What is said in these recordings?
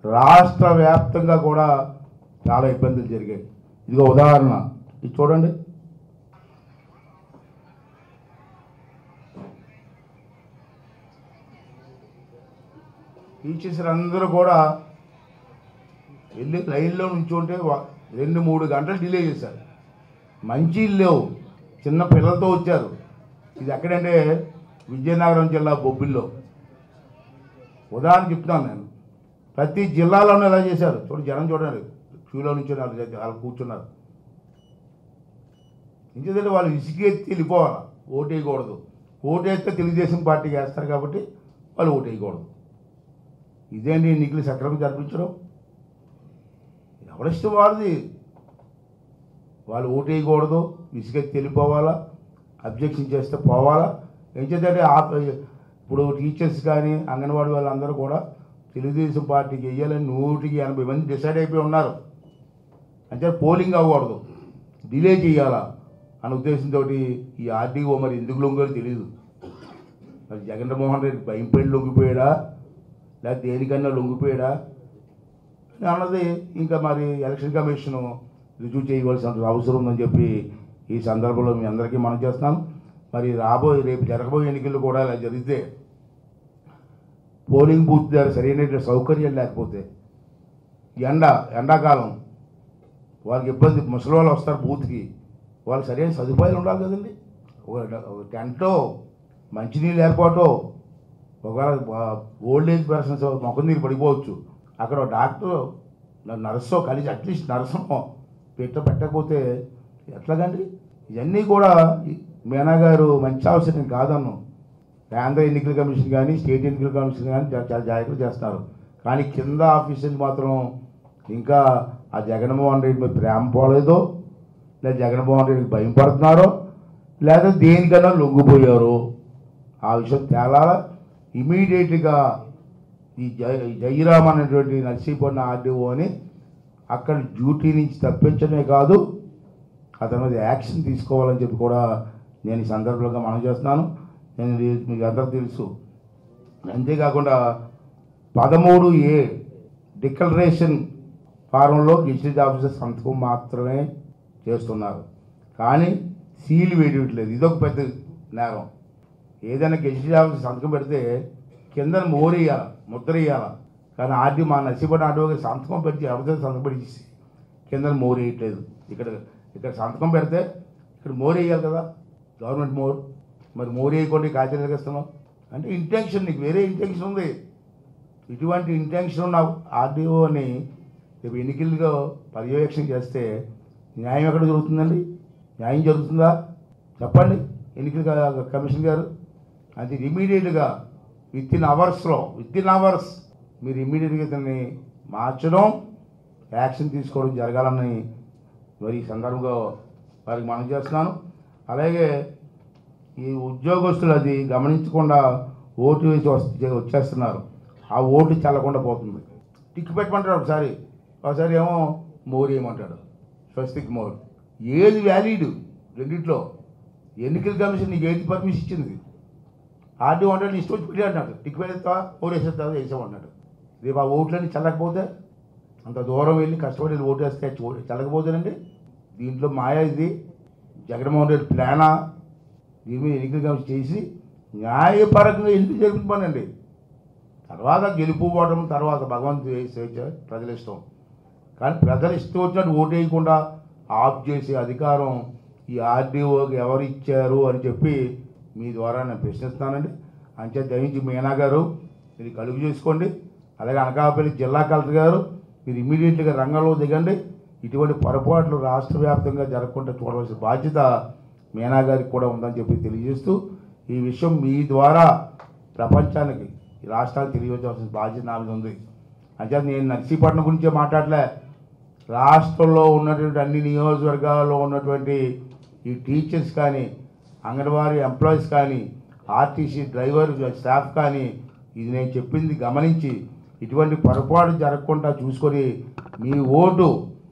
రాష్ట్ర వ్యాప్తంగా కూడా చాలా ఇబ్బందులు జరిగాయి ఇదిగో ఉదాహరణ ఇది చూడండి టీచర్స్ అందరూ కూడా వెళ్ళి లైన్లో నుంచుంటే వా- రెండు మూడు గంటలు డిలే చేశారు మంచి లేవు చిన్న పిల్లలతో వచ్చారు ఇది ఎక్కడంటే విజయనగరం జిల్లా బొబ్బిల్లో ఉదాహరణ చెప్తున్నాను నేను ప్రతి జిల్లాలోనూ ఇలా చేశారు చూడు జనం చూడండి క్యూలో నుంచి వాళ్ళు కూర్చున్నారు ఎందుకంటే వాళ్ళు ఇసుకెత్తి వెళ్ళిపోవాలి ఓటు వేయకూడదు ఓటు వేస్తే తెలుగుదేశం పార్టీకి వేస్తారు కాబట్టి వాళ్ళు ఓటు వేయకూడదు ఇదేంటి ఎన్నికలు సక్రమంగా జరిపించడం ఎవరిష్టం వాళ్ళది వాళ్ళు ఓటు వేయకూడదు ఇసుకెత్తి వెళ్ళిపోవాలా అబ్జెక్షన్ చేస్తే పోవాలా ఏం చేద్దంటే ఆ ఇప్పుడు టీచర్స్ కానీ అంగన్వాడీ వాళ్ళందరూ కూడా తెలుగుదేశం పార్టీకి వెయ్యాలని నూటికి ఎనభై మంది డిసైడ్ అయిపోయి ఉన్నారు అంటే పోలింగ్ అవ్వకూడదు డిలే చేయాలా అనే ఉద్దేశంతో ఈ ఆర్డీఓ మరి ఎందుకు లొంగారో తెలియదు మరి జగన్మోహన్ రెడ్డి భయం పడి లొంగిపోయాడా లేకపోతే దేనికన్నా లొంగిపోయాడా అని అన్నది ఇంకా మరి ఎలక్షన్ కమిషన్ రుజువు చేయవలసిన అవసరం ఉందని చెప్పి ఈ సందర్భంలో మీ అందరికీ మనం చేస్తున్నాం మరి రాబోయే రేపు జరగబోయే ఎన్నికల్లో కూడా ఇలా జరిగితే పోలింగ్ బూత్ దగ్గర సరైనటువంటి సౌకర్యం లేకపోతే ఎండ ఎండాకాలం వాళ్ళకి ఇబ్బంది ముసలి వాళ్ళు వస్తారు బూత్కి వాళ్ళకి సరైన సదుపాయాలు ఉండాలి కదండి ఒక ఒక టెంటో మంచినీళ్ళు ఏర్పాటు ఒకవేళ ఓల్డ్ ఏజ్ పర్సన్స్ మొక్క నీరు పడిపోవచ్చు అక్కడ ఒక డాక్టర్ నర్సో కలిసి అట్లీస్ట్ నర్సో పెట్ట పెట్టకపోతే ఎట్లాగండి ఇవన్నీ కూడా ఈ మీనా గారు మంచి అవసరం కాదన్ను కేంద్ర ఎన్నికల కమిషన్ కానీ స్టేట్ ఎన్నికల కమిషన్ కానీ చా- చాలా జాగ్రత్తలు చేస్తున్నారు కానీ కింద ఆఫీసర్లు మాత్రం ఇంకా ఆ జగన్మోహన్ రెడ్డి మీద ప్రేమ పోలేదో లేదా జగన్మోహన్ రెడ్డికి భయం పడుతున్నారో లేదా దేనికన్నా లొంగిపోయారు ఆ విషయం తేలాల ఇమీడియట్గా ఈ జై జయరామ్ అనేటువంటి నర్సీపట్నం ఆర్డీఓని అక్కడ డ్యూటీ నుంచి తప్పించడమే కాదు అతని మీద యాక్షన్ తీసుకోవాలని చెప్పి కూడా నేను ఈ సందర్భంగా మనం చేస్తున్నాను నేను ఇది మీకు అందరూ తెలుసు అంతేకాకుండా పదమూడు ఏ డిక్లరేషన్ ఫారంలో గెజిటెడ్ ఆఫీసర్ సంతకం మాత్రమే చేస్తున్నారు కానీ సీల్ వేయట్లేదు ఇదొక పెద్ద నేరం ఏదైనా గెజిటెడ్ ఆఫీసర్ సంతకం పెడితే కింద మోరేయాలి ముద్ర వేయాలి కానీ ఆర్డీ మా నర్సీపట్నం ఆర్డీ సంతకం పెట్టి ఎవరితో సంతకం పెట్టి కింద మోర్ వేయట్లేదు ఇక్కడ ఇక్కడ సంతకం పెడితే ఇక్కడ మోర్ వేయాలి కదా గవర్నమెంట్ మోర్ మరి మోర్ వేయకుండా ఈ కాగితాలు ఇస్తున్నాం అంటే ఇంటెన్షన్ నీకు వేరే ఇంటెన్షన్ ఉంది ఇటువంటి ఇంటెన్షన్ ఉన్న ఆర్డీఓని రేపు ఎన్నికల్లో పర్యవేక్షణ చేస్తే న్యాయం ఎక్కడ జరుగుతుందండి న్యాయం జరుగుతుందా చెప్పండి ఎన్నికల క- కమిషన్ గారు అది ఇమీడియట్గా విత్ ఇన్ అవర్స్లో విత్ ఇన్ అవర్స్ మీరు ఇమీడియట్గా ఇతన్ని మార్చడం యాక్షన్ తీసుకోవడం జరగాలని మరి ఈ సందర్భంగా వారికి మనం చేస్తున్నాను అలాగే ఈ ఉద్యోగస్తులు అది గమనించకుండా ఓటు వేసి వస్తే వచ్చేస్తున్నారు ఆ ఓటు చల్లకుండా పోతుంది టిక్ పెట్టమంటాడు ఒకసారి ఒకసారి ఏమో మోర్ వేయమంటాడు స్వస్తిక్ మోర్ ఏది వ్యాలిడ్ రెండిట్లో ఎన్నికల కమిషన్ నీకు ఏది పర్మిషన్ ఇచ్చింది ఆర్డీ అంటే ఇష్టం వచ్చి పెట్టి అంటాడు టిక్ పెట్టేస్తా ఓటు వేసేస్తా వేసామన్నాడు రేపు ఆ ఓట్లన్నీ చల్లకపోతే అంత దూరం వెళ్ళి కష్టపడి వెళ్ళి ఓటు వేస్తే చూ- చల్లకపోతేనండి దీంట్లో మాయా ఇది జగన్మోహన్ రెడ్డి ప్లానా దీని మీద ఎన్నికల కమిషన్ చేసి న్యాయపరంగా ఎందుకు జరిపించమనండి తర్వాత గెలుపు ఓటం తర్వాత భగవంతుడు స్వేచ్ఛ ప్రజల ఇష్టం కానీ ప్రజలు ఇష్టం వచ్చినట్టు ఓటు వేయకుండా ఆఫ్ చేసే అధికారం ఈ ఆర్డీఓకి ఎవరు ఇచ్చారు అని చెప్పి మీ ద్వారా నేను ప్రశ్నిస్తున్నానండి అంచే దయించి మీనా గారు మీరు కలుగు చేసుకోండి అలాగే అనకాపల్లి జిల్లా కలెక్టర్ గారు మీరు ఇమీడియట్గా రంగంలో దిగండి ఇటువంటి పొరపాట్లు రాష్ట్ర వ్యాప్తంగా జరగకుండా చూడవలసిన బాధ్యత మీనా గారికి కూడా ఉందని చెప్పి తెలియజేస్తూ ఈ విషయం మీ ద్వారా ప్రపంచానికి ఈ రాష్ట్రానికి తెలియవలసిన బాధ్యత నా మీద ఉంది అంటే నేను నర్సీపట్నం గురించే మాట్లాడలే రాష్ట్రంలో ఉన్నటువంటి అన్ని నియోజకవర్గాల్లో ఉన్నటువంటి ఈ టీచర్స్ కానీ అంగన్వాడీ ఎంప్లాయీస్ కానీ ఆర్టీసీ డ్రైవర్ స్టాఫ్ కానీ ఇది నేను చెప్పింది గమనించి ఇటువంటి పొరపాటు జరగకుండా చూసుకొని మీ ఓటు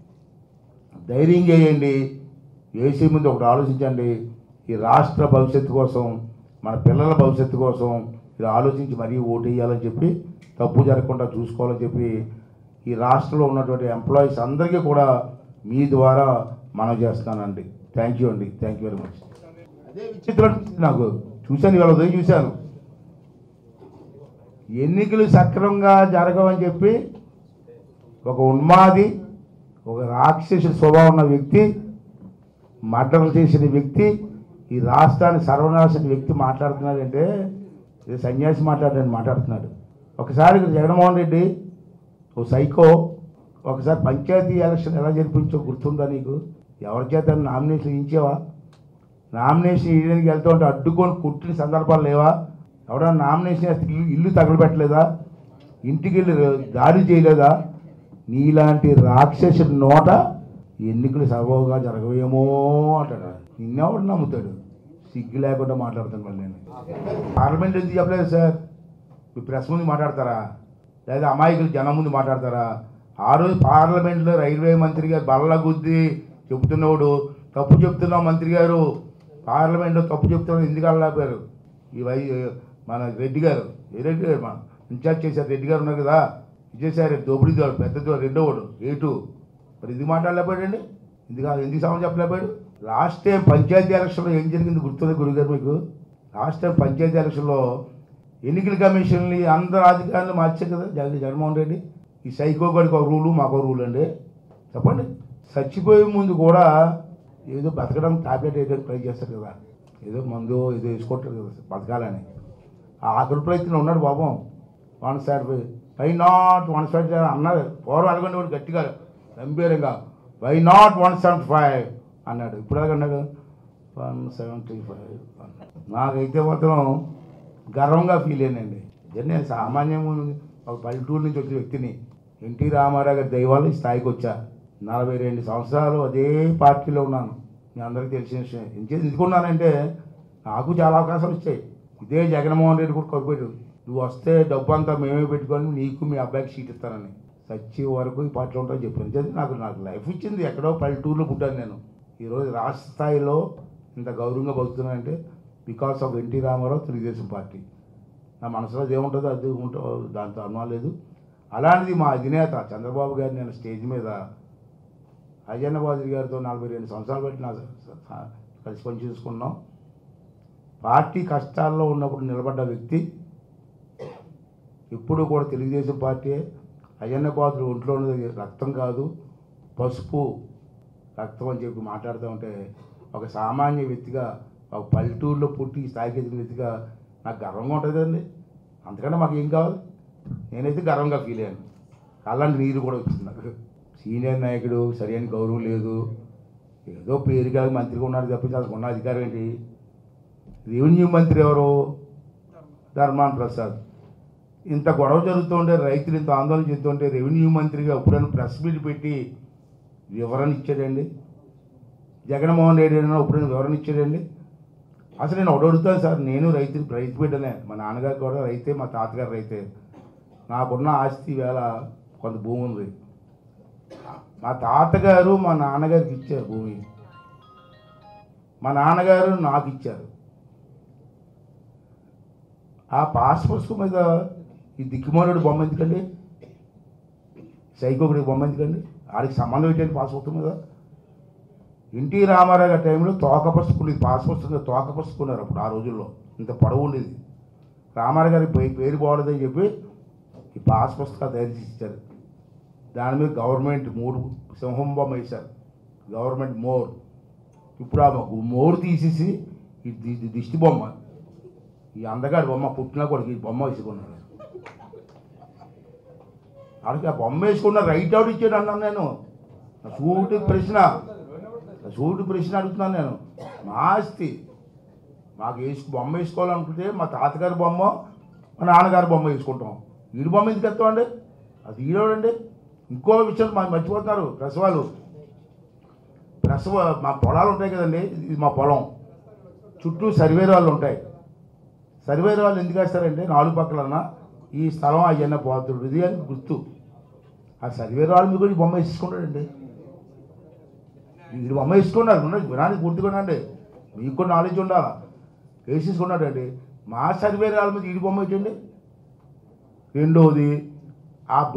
ధైర్యం చేయండి వేసే ముందు ఒకటి ఆలోచించండి ఈ రాష్ట్ర భవిష్యత్తు కోసం మన పిల్లల భవిష్యత్తు కోసం ఇది ఆలోచించి మరీ ఓటు వేయాలని చెప్పి తప్పు జరగకుండా చూసుకోవాలని చెప్పి ఈ రాష్ట్రంలో ఉన్నటువంటి ఎంప్లాయీస్ అందరికీ కూడా మీ ద్వారా మనం చేస్తానండి థ్యాంక్ యూ అండి థ్యాంక్ యూ వెరీ మచ్ అదే విచిత్రం అనిపించింది నాకు చూశాను ఇవాళ ఉదయం చూశాను ఎన్నికలు సక్రమంగా జరగవని చెప్పి ఒక ఉన్మాది ఒక రాక్షసు స్వభావం ఉన్న వ్యక్తి మర్డర్ చేసిన వ్యక్తి ఈ రాష్ట్రాన్ని సర్వనాశన వ్యక్తి మాట్లాడుతున్నాడంటే ఇది సన్యాసి మాట్లాడాలని మాట్లాడుతున్నాడు ఒకసారి ఇక్కడ జగన్మోహన్ రెడ్డి ఓ సైకో ఒకసారి పంచాయతీ ఎలక్షన్ ఎలా జరిపించో గుర్తుందా నీకు ఎవరి చేత నామినేషన్ ఇచ్చావా నామినేషన్ ఇయ్యడానికి వెళ్తూ ఉంటే అడ్డుకొని కుట్టిన సందర్భాలు లేవా ఎవడన్నా నామినేషన్ వేస్తే ఇల్లు ఇల్లు తగలబెట్టలేదా ఇంటికి వెళ్ళి దాడి చేయలేదా నీలాంటి రాక్షసు నోట ఎన్నికలు సబవుగా జరగవేమో అంటాడు నిన్నెవడు నమ్ముతాడు సిగ్గు లేకుండా మాట్లాడుతాను మళ్ళీ నేను పార్లమెంట్ ఎందుకు చెప్పలేదు సార్ మీ ప్రెస్ ముందు మాట్లాడతారా లేదా అమాయకులు జనం ముందు మాట్లాడతారా ఆ రోజు పార్లమెంట్లో రైల్వే మంత్రి గారు బల్ల గుద్ది చెబుతున్నవాడు తప్పు చెప్తున్నావు మంత్రి గారు పార్లమెంట్లో తప్పు చెప్తున్నాడు ఎందుకు అల్లాపారు ఈ వై మన రెడ్డి గారు ఏ రెడ్డి గారు మన ఇన్ఛార్జ్ చేశారు రెడ్డి గారు ఉన్నారు కదా విజయసాయి రెడ్డి దోపిడీ దోడు పెద్ద దోడు రెండో వాడు ఏ టూ మరి ఎందుకు మాట్లాడలేపాడండి ఎందుకు ఎందుకు సమయం చెప్పలేపాడు లాస్ట్ టైం పంచాయతీ ఎలక్షన్లో ఏం జరిగింది గుర్తుంది గురుగారు మీకు లాస్ట్ టైం పంచాయతీ ఎలక్షన్లో ఎన్నికల కమిషన్ని అందరు అధికారులు మార్చారు కదా జగన్ జగన్మోహన్ రెడ్డి ఈ సైకో గడికి ఒక రూలు మాకు ఒక రూల్ అండి చెప్పండి చచ్చిపోయే ముందు కూడా ఏదో బతకడానికి టాబ్లెట్ వేయడానికి ట్రై చేస్తారు కదా ఏదో మందు ఏదో వేసుకుంటారు కదా బతకాలని ఆ ఆఖరి ప్రయత్నం ఉన్నాడు పాపం one side why not one side అన్నారు పూర్వం అలాగండి వాడు గట్టిగా గంభీరంగా why not one seventy five అన్నాడు ఇప్పుడు ఎలాగన్నాడు వన్ సెవెంటీ ఫైవ్ నాకైతే మాత్రం గర్వంగా ఫీల్ అయ్యానండి ఇదే నేను సామాన్యంగా ఒక పల్లెటూరు నుంచి వచ్చిన వ్యక్తిని ఎన్టీ రామారావు గారి దైవాలు ఈ స్థాయికి వచ్చా నలభై రెండు సంవత్సరాలు అదే పార్టీలో ఉన్నాను మీ అందరికీ తెలిసిన విషయం ఎందుకు ఎందుకున్నానంటే నాకు చాలా అవకాశాలు వచ్చాయి ఇదే జగన్మోహన్ రెడ్డి కూడా కొరిపెట్టు నువ్వు వస్తే డబ్బు అంతా మేమే పెట్టుకొని నీకు మీ అబ్బాయికి సీట్ ఇస్తానని సచ్చి వరకు ఈ పార్టీలో ఉంటాను చెప్పాను ఎందుకంటే నాకు నాకు లైఫ్ ఇచ్చింది ఎక్కడో పల్లెటూరులో పుట్టాను నేను ఈరోజు రాష్ట్ర స్థాయిలో ఇంత గౌరవంగా బతుకుతున్నానంటే because of NT Ramarao Telugu Desam party నా మనసులో ఏముంటుందో అది ఉంటో దాంతో అనుమానం లేదు అలాంటిది మా అధినేత చంద్రబాబు గారు నేను స్టేజ్ మీద అజయన్న బాజీ గారితో నలభై రెండు సంవత్సరాలు పెట్టి నా స- కలిసి పని చేసుకున్నాం పార్టీ కష్టాల్లో ఉన్నప్పుడు నిలబడ్డ వ్యక్తి ఎప్పుడు కూడా తెలుగుదేశం పార్టీ అయ్యన్న పాత్ర ఒంట్లో ఉన్నది రక్తం కాదు పసుపు రక్తం అని చెప్పి మాట్లాడుతూ ఉంటే ఒక సామాన్య వ్యక్తిగా ఒక పల్లెటూరులో పుట్టి ఈ స్థాయికి ఎదిగిన వ్యక్తిగా నాకు గర్వంగా ఉంటుంది కదండి అంతకన్నా మాకు ఏం కావాలి నేనైతే గర్వంగా ఫీల్ అయ్యాను అలాంటి నీరు కూడా వచ్చింది నాకు సీనియర్ నాయకుడు సరైన గౌరవం లేదు ఏదో పేరుగా మంత్రిగా ఉన్నాడు తప్పించి అసలు ఉన్న అధికారం ఏంటి రెవెన్యూ మంత్రి ఎవరు ధర్మాన్ ప్రసాద్ ఇంత గొడవ జరుగుతుంటే రైతులు ఇంత ఆందోళన చెందుతుంటే రెవెన్యూ మంత్రిగా ఎప్పుడైనా ప్రెస్ మీట్ పెట్టి వివరణ ఇచ్చాడండి జగన్మోహన్ రెడ్డి అయినా ఎప్పుడైనా వివరణ ఇచ్చాడండి అసలు నేను ఒకటి అడుగుతాను సార్ నేను రైతు రైతు బిడ్డనే మా నాన్నగారు కూడా రైతే మా తాతగారు రైతే నాకున్న ఆస్తి వేళ కొంత భూమి ఉంది మా తాతగారు మా నాన్నగారికి ఇచ్చారు భూమి మా నాన్నగారు నాకు ఇచ్చారు ఆ పాస్ పుస్తకం మీద ఈ దిక్కుమాలుడు బొమ్మ ఎందుకండి సైకోకుడి బొమ్మ ఎందుకండి ఆడికి సంబంధం ఏంటండి పాస్ పుస్తకం మీద ఎన్టీ రామారావు గారి టైంలో తోక పుస్తకం ఇది పాస్ పుస్తకం తోక పుస్తకున్నారు అప్పుడు ఆ రోజుల్లో ఇంత పొడవు ఉండేది రామారావు గారి పే- పేరు బాగుండదని చెప్పి ఈ పాస్ పుస్తకాలు తయారు చేసి ఇచ్చారు దాని మీద గవర్నమెంట్ మూడు సింహం బొమ్మ వేశారు గవర్నమెంట్ మోర్ ఇప్పుడు ఆ మోర్ తీసేసి ఈ ది- ది- దిష్టి బొమ్మ ఈ అందగాడి బొమ్మ పుట్టినా కొడుకు ఈ బొమ్మ వేసుకున్నాడు ఆడికి ఆ బొమ్మ వేసుకున్న రైట్ అవుట్ ఇచ్చాడు అన్నాను నేను నా సూటి ప్రశ్న నా సూటి ప్రశ్న అడుగుతున్నాను నేను మా ఆస్తి మాకు వేసు బొమ్మ వేసుకోవాలనుకుంటే మా తాతగారి బొమ్మ మా నాన్నగారి బొమ్మ వేసుకుంటాం వీడి బొమ్మ ఎందుకు ఎత్తామండి అది ఈడోడండి ఇంకో విషయం మాకు మర్చిపోతున్నారు ప్రసవాలు ప్రసవ మా పొలాలు ఉంటాయి కదండి ఇది మా పొలం చుట్టూ సర్వే రాళ్ళు ఉంటాయి సర్వే రాళ్ళు ఎందుకు వేస్తారంటే నాలుగు పక్కలన్న ఈ స్థలం అయ్యన్న పోతుడిది అని గుర్తు ఆ సర్వే రాళ్ళు మీకు ఈ బొమ్మ వేసుకుంటాడండి వీడు బొమ్మ వేసుకున్నారు ఉన్నది వినానికి గుర్తుకున్నాండి మీకు కూడా నాలెడ్జ్ ఉండాలా వేసేసుకున్నాడండి మా సర్వే రాళ్ళ మీద వీడి బొమ్మ ఏంటండి రెండవది ఆ